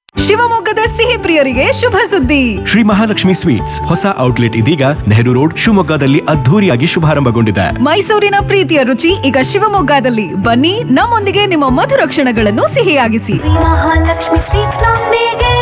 ಶಿವಮೊಗ್ಗದ ಸಿಹಿ ಪ್ರಿಯರಿಗೆ ಶುಭ ಸುದ್ದಿ ಶ್ರೀ ಮಹಾಲಕ್ಷ್ಮಿ ಸ್ವೀಟ್ಸ್ ಹೊಸ ಔಟ್ಲೆಟ್ ಇದೀಗ ನೆಹರು ರೋಡ್ ಶಿವಮೊಗ್ಗದಲ್ಲಿ ಅದ್ಧೂರಿಯಾಗಿ ಶುಭಾರಂಭಗೊಂಡಿದೆ ಮೈಸೂರಿನ ಪ್ರೀತಿಯ ರುಚಿ ಈಗ ಶಿವಮೊಗ್ಗದಲ್ಲಿ ಬನ್ನಿ ನಮ್ಮೊಂದಿಗೆ ನಿಮ್ಮ ಮಧುರ ಕ್ಷಣಗಳನ್ನು ಸಿಹಿಯಾಗಿಸಿ ಶ್ರೀ ಮಹಾಲಕ್ಷ್ಮಿ ಸ್ವೀಟ್ಸ್ ನೊಂದಿಗೆ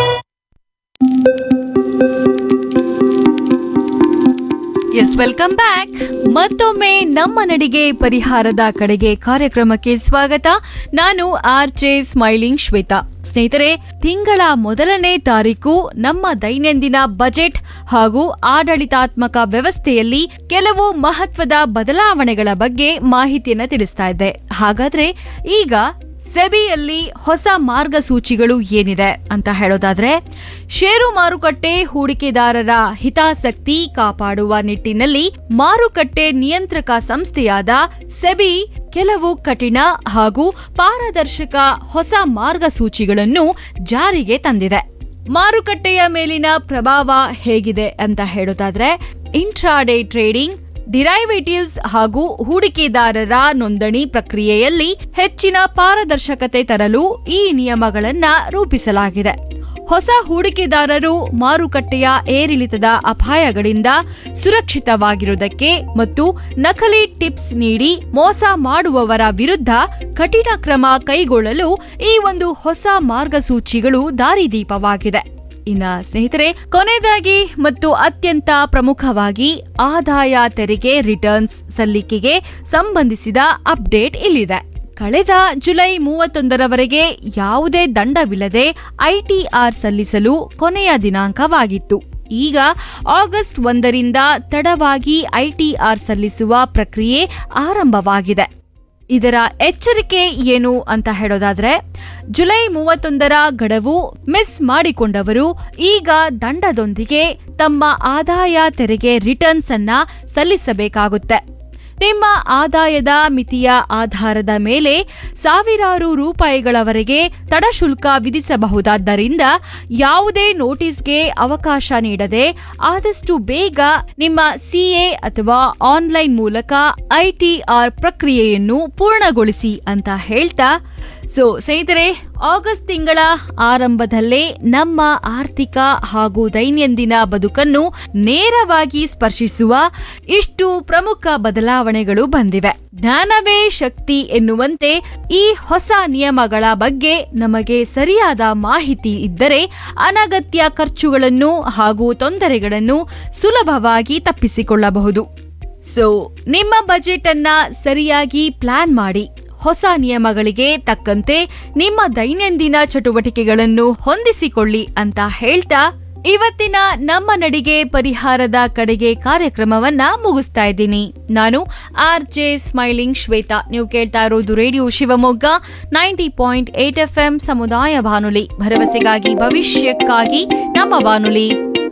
ಎಸ್ ವೆಲ್ಕಮ್ ಬ್ಯಾಕ್ ಮತ್ತೊಮ್ಮೆ ನಮ್ಮ ನಡಿಗೆ ಪರಿಹಾರದ ಕಡೆಗೆ ಕಾರ್ಯಕ್ರಮಕ್ಕೆ ಸ್ವಾಗತ ನಾನು ಆರ್ ಜೆ ಸ್ಮೈಲಿಂಗ್ ಶ್ವೇತಾ ಸ್ನೇಹಿತರೆ ತಿಂಗಳ ಮೊದಲನೇ ತಾರೀಕು ನಮ್ಮ ದೈನಂದಿನ ಬಜೆಟ್ ಹಾಗೂ ಆಡಳಿತಾತ್ಮಕ ವ್ಯವಸ್ಥೆಯಲ್ಲಿ ಕೆಲವು ಮಹತ್ವದ ಬದಲಾವಣೆಗಳ ಬಗ್ಗೆ ಮಾಹಿತಿಯನ್ನ ತಿಳಿಸ್ತಾ ಇದ್ದೆ ಹಾಗಾದ್ರೆ ಈಗ ಸೆಬಿಯಲ್ಲಿ ಹೊಸ ಮಾರ್ಗಸೂಚಿಗಳು ಏನಿದೆ ಅಂತ ಹೇಳೋದಾದ್ರೆ ಷೇರು ಮಾರುಕಟ್ಟೆ ಹೂಡಿಕೆದಾರರ ಹಿತಾಸಕ್ತಿ ಕಾಪಾಡುವ ನಿಟ್ಟಿನಲ್ಲಿ ಮಾರುಕಟ್ಟೆ ನಿಯಂತ್ರಕ ಸಂಸ್ಥೆಯಾದ ಸೆಬಿ ಕೆಲವು ಕಠಿಣ ಹಾಗೂ ಪಾರದರ್ಶಕ ಹೊಸ ಮಾರ್ಗಸೂಚಿಗಳನ್ನು ಜಾರಿಗೆ ತಂದಿದೆ ಮಾರುಕಟ್ಟೆಯ ಮೇಲಿನ ಪ್ರಭಾವ ಹೇಗಿದೆ ಅಂತ ಹೇಳೋದಾದ್ರೆ ಇಂಟ್ರಾಡೇ ಟ್ರೇಡಿಂಗ್ ಡಿರೈವೇಟಿವ್ಸ್ ಹಾಗೂ ಹೂಡಿಕೆದಾರರ ನೋಂದಣಿ ಪ್ರಕ್ರಿಯೆಯಲ್ಲಿ ಹೆಚ್ಚಿನ ಪಾರದರ್ಶಕತೆ ತರಲು ಈ ನಿಯಮಗಳನ್ನ ರೂಪಿಸಲಾಗಿದೆ ಹೊಸ ಹೂಡಿಕೆದಾರರು ಮಾರುಕಟ್ಟೆಯ ಏರಿಳಿತದ ಅಪಾಯಗಳಿಂದ ಸುರಕ್ಷಿತವಾಗಿರುವುದಕ್ಕೆ ಮತ್ತು ನಕಲಿ ಟಿಪ್ಸ್ ನೀಡಿ ಮೋಸ ಮಾಡುವವರ ವಿರುದ್ಧ ಕಠಿಣ ಕ್ರಮ ಕೈಗೊಳ್ಳಲು ಈ ಒಂದು ಹೊಸ ಮಾರ್ಗಸೂಚಿಗಳು ದಾರಿದೀಪವಾಗಿದೆ ಇನ್ನ ಸ್ನೇಹಿತರೆ ಕೊನೆಯದಾಗಿ ಮತ್ತು ಅತ್ಯಂತ ಪ್ರಮುಖವಾಗಿ ಆದಾಯ ತೆರಿಗೆ ರಿಟರ್ನ್ಸ್ ಸಲ್ಲಿಕೆಗೆ ಸಂಬಂಧಿಸಿದ ಅಪ್ಡೇಟ್ ಇಲ್ಲಿದೆ ಕಳೆದ ಜುಲೈ ಮೂವತ್ತೊಂದರವರೆಗೆ ಯಾವುದೇ ದಂಡವಿಲ್ಲದೆ ಐಟಿಆರ್ ಸಲ್ಲಿಸಲು ಕೊನೆಯ ದಿನಾಂಕವಾಗಿತ್ತು ಈಗ ಆಗಸ್ಟ್ ಒಂದರಿಂದ ತಡವಾಗಿ ಐಟಿಆರ್ ಸಲ್ಲಿಸುವ ಪ್ರಕ್ರಿಯೆ ಆರಂಭವಾಗಿದೆ ಇದರ ಎಚ್ಚರಿಕೆ ಏನು ಅಂತ ಹೇಳೋದಾದ್ರೆ ಜುಲೈ ಮೂವತ್ತೊಂದರ ಗಡವು ಮಿಸ್ ಮಾಡಿಕೊಂಡವರು ಈಗ ದಂಡದೊಂದಿಗೆ ತಮ್ಮ ಆದಾಯ ತೆರಿಗೆ ರಿಟರ್ನ್ಸ್ ಅನ್ನ ಸಲ್ಲಿಸಬೇಕಾಗುತ್ತೆ ನಿಮ್ಮ ಆದಾಯದ ಮಿತಿಯ ಆಧಾರದ ಮೇಲೆ ಸಾವಿರಾರು ರೂಪಾಯಿಗಳವರೆಗೆ ತಡಶುಲ್ಕ ವಿಧಿಸಬಹುದಾದ್ದರಿಂದ ಯಾವುದೇ ನೋಟಿಸ್ಗೆ ಅವಕಾಶ ನೀಡದೆ ಆದಷ್ಟು ಬೇಗ ನಿಮ್ಮ ಸಿಎ ಅಥವಾ ಆನ್ಲೈನ್ ಮೂಲಕ ಐಟಿಆರ್ ಪ್ರಕ್ರಿಯೆಯನ್ನು ಪೂರ್ಣಗೊಳಿಸಿ ಅಂತ ಹೇಳ್ತಾ ಸೊ ಸ್ನೇಹಿತರೆ ಆಗಸ್ಟ್ ತಿಂಗಳ ಆರಂಭದಲ್ಲೇ ನಮ್ಮ ಆರ್ಥಿಕ ಹಾಗೂ ದೈನಂದಿನ ಬದುಕನ್ನು ನೇರವಾಗಿ ಸ್ಪರ್ಶಿಸುವ ಇಷ್ಟು ಪ್ರಮುಖ ಬದಲಾವಣೆಗಳು ಬಂದಿವೆ ಜ್ಞಾನವೇ ಶಕ್ತಿ ಎನ್ನುವಂತೆ ಈ ಹೊಸ ನಿಯಮಗಳ ಬಗ್ಗೆ ನಮಗೆ ಸರಿಯಾದ ಮಾಹಿತಿ ಇದ್ದರೆ ಅನಗತ್ಯ ಖರ್ಚುಗಳನ್ನು ಹಾಗೂ ತೊಂದರೆಗಳನ್ನು ಸುಲಭವಾಗಿ ತಪ್ಪಿಸಿಕೊಳ್ಳಬಹುದು ಸೊ ನಿಮ್ಮ ಬಜೆಟ್ ಅನ್ನ ಸರಿಯಾಗಿ ಪ್ಲಾನ್ ಮಾಡಿ ಹೊಸ ನಿಯಮಗಳಿಗೆ ತಕ್ಕಂತೆ ನಿಮ್ಮ ದೈನಂದಿನ ಚಟುವಟಿಕೆಗಳನ್ನು ಹೊಂದಿಸಿಕೊಳ್ಳಿ ಅಂತ ಹೇಳ್ತಾ ಇವತ್ತಿನ ನಮ್ಮ ನಡಿಗೆ ಪರಿಹಾರದ ಕಡೆಗೆ ಕಾರ್ಯಕ್ರಮವನ್ನ ಮುಗಿಸ್ತಾ ಇದ್ದೀನಿ ನಾನು ಆರ್ ಜೆ ಸ್ಮೈಲಿಂಗ್ ಶ್ವೇತಾ ನೀವು ಕೇಳ್ತಾ ಇರೋದು radio Shivamogga ninety point eight F M ಸಮುದಾಯ ಬಾನುಲಿ ಭರವಸೆಗಾಗಿ ಭವಿಷ್ಯಕ್ಕಾಗಿ ನಮ್ಮ ಬಾನುಲಿ